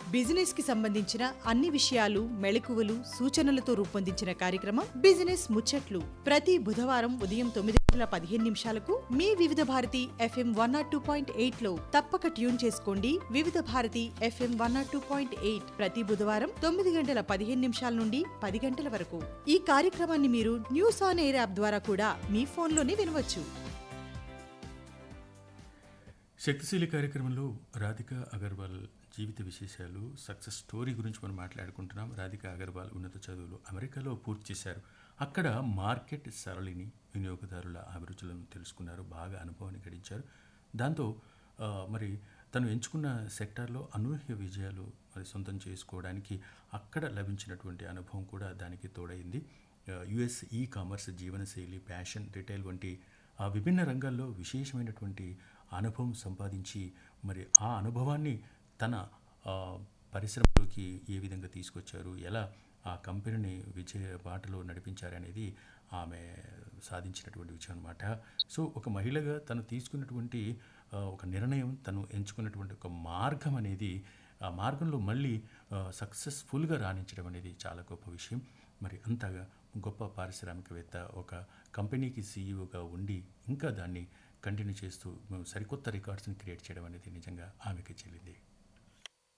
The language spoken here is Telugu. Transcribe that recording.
బిజినెస్ కి సంబంధించిన అన్ని విషయాలు మెళకువలు సూచనలతో రూపొందించిన కార్యక్రమం బిజినెస్ ముచ్చట్లు ప్రతి బుధవారం ఉదయం తొమ్మిది గంటల పదిహేను నిమిషాలకు మీ Vividh Bharati FM one nought two point eight లో తప్పక ట్యూన్ చేసుకోండి Vividh Bharati FM one nought two point eight ప్రతి బుధవారం తొమ్మిది గంటల పదిహేను నిమిషాల నుండి పది గంటల వరకు ఈ కార్యక్రమాన్ని మీరు న్యూస్ ఆన్ ఎయిర్ యాప్ ద్వారా కూడా మీ ఫోన్లోనే వినవచ్చు శక్తిశీలి కార్యక్రమంలో రాధిక అగర్వాల్ జీవిత విశేషాలు సక్సెస్ స్టోరీ గురించి మనం మాట్లాడుకుంటున్నాం రాధిక అగర్వాల్ ఉన్నత చదువులు అమెరికాలో పూర్తి చేశారు అక్కడ మార్కెట్ సరళిని వినియోగదారుల అభిరుచులను తెలుసుకున్నారు బాగా అనుభవాన్ని గడించారు దాంతో ఆ, మరి తను ఎంచుకున్న సెక్టార్లో అనూహ్య విజయాలు మరి సొంతం చేసుకోవడానికి అక్కడ లభించినటువంటి అనుభవం కూడా దానికి తోడైంది యుఎస్ ఈ కామర్స్ జీవనశైలి ఫ్యాషన్ రిటైల్ వంటి ఆ విభిన్న రంగాల్లో విశేషమైనటువంటి అనుభవం సంపాదించి మరి ఆ అనుభవాన్ని తన ఆ, పరిశ్రమలోకి ఏ విధంగా తీసుకొచ్చారు ఎలా ఆ కంపెనీని విజయ బాటలో నడిపించారనేది ఆమె సాధించినటువంటి విషయం అనమాట సో ఒక మహిళగా తను తీసుకున్నటువంటి ఆ, ఒక నిర్ణయం తను ఎంచుకున్నటువంటి ఒక మార్గం అనేది ఆ మార్గంలో మళ్ళీ సక్సెస్ఫుల్గా రాణించడం అనేది చాలా గొప్ప విషయం మరి అంతగా గొప్ప పారిశ్రామికవేత్త ఒక కంపెనీకి సీఈఓగా ఉండి ఇంకా దాన్ని కంటిన్యూ చేస్తూ సరికొత్త రికార్డ్స్ని క్రియేట్ చేయడం అనేది నిజంగా ఆమెకి చెల్లింది